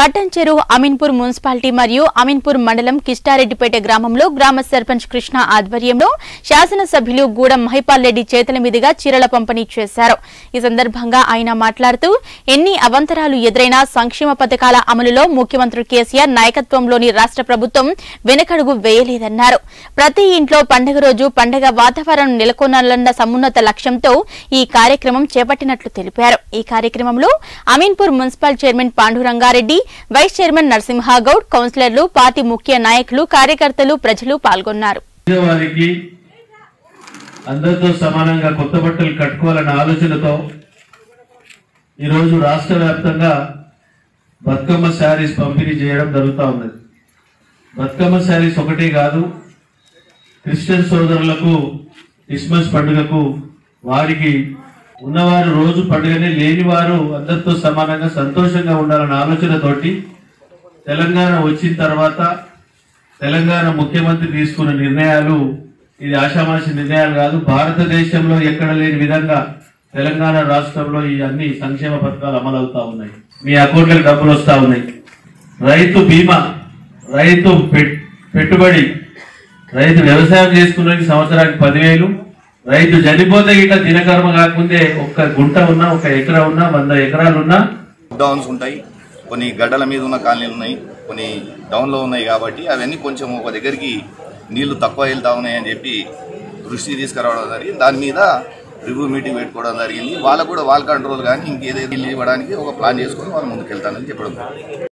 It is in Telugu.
పట్టంచెరు అమీన్పూర్ మున్సిపాలిటీ మరియు అమీన్పూర్ మండలం కిష్టారెడ్డిపేట గ్రామంలో గ్రామ సర్పంచ్ కృష్ణ ఆధ్వర్యంలో శాసనసభ్యులు గూడెం మహిపాల్ రెడ్డి చేతుల మీదుగా చీరల పంపిణీ చేశారు ఈ సందర్భంగా ఆయన మాట్లాడుతూ ఎన్ని అవంతరాలు ఎదురైనా సంక్షేమ పథకాల అమలులో ముఖ్యమంత్రి కేసీఆర్ నాయకత్వంలోని రాష్ట్ర ప్రభుత్వం వెనకడుగు వేయలేదన్నారు ప్రతి ఇంట్లో పండుగ రోజు పండుగ వాతావరణం నెలకొనాలన్న సమున్నత లక్ష్యంతో ఈ కార్యక్రమం చేపట్టినట్లు తెలిపారు ఈ కార్యక్రమంలో Ameenpur municipal chairman Pandurangareddy vice chairman Narasimhagoud కౌన్సిలర్లు పార్టీ ముఖ్య నాయకులు కార్యకర్తలు ప్రజలు పాల్గొన్నారు వారికి అందరితో సమానంగా కొత్త బట్టలు కట్టుకోవాలన్న ఆలోచనతో ఈరోజు రాష్ట్ర వ్యాప్తంగా బతుకమ్మ శారీస్ పంపిణీ చేయడం జరుగుతూ ఉన్నది బతుకమ్మ శారీస్ ఒకటే కాదు క్రిస్టియన్ సోదరులకు క్రిస్మస్ పండుగకు వారికి ఉన్నవారు రోజు పండుగనే లేని వారు అందరితో సమానంగా సంతోషంగా ఉండాలన్న ఆలోచనతోటి తెలంగాణ వచ్చిన తర్వాత తెలంగాణ ముఖ్యమంత్రి తీసుకున్న నిర్ణయాలు ఇది ఆషామాషి నిర్ణయాలు కాదు భారతదేశంలో ఎక్కడ లేని విధంగా తెలంగాణ రాష్ట్రంలో ఈ అన్ని సంక్షేమ పథకాలు అమలు అవుతా ఉన్నాయి మీ అకౌంట్లకు డబ్బులు వస్తా ఉన్నాయి రైతు బీమా రైతు పెట్- పెట్టుబడి రైతు వ్యవసాయం చేసుకున్నకి సంవత్సరానికి పదివేలు రైతు చనిపోతే ఇట్లా దినకర్మ కాకముందే ఒక్క గుంట ఉన్నా ఒక ఎకరా ఉన్నా వంద ఎకరాలు ఉన్నా డౌన్స్ ఉంటాయి కొన్ని గడ్డల మీద ఉన్న కాలనీలు ఉన్నాయి కొన్ని డౌన్లో ఉన్నాయి కాబట్టి అవన్నీ కొంచెం ఒక దగ్గరికి నీళ్లు తక్కువ వెళ్తా ఉన్నాయని చెప్పి దృష్టి తీసుకురావడం జరిగింది దాని మీద రివ్యూ మీటింగ్ పెట్టుకోవడం జరిగింది వాళ్ళకు కూడా వాల్ కంట్రోల్ కానీ ఇంకేదైతే ఇవ్వడానికి ఒక ప్లాన్ చేసుకొని వాళ్ళు ముందుకెళ్తానని చెప్పడం జరిగింది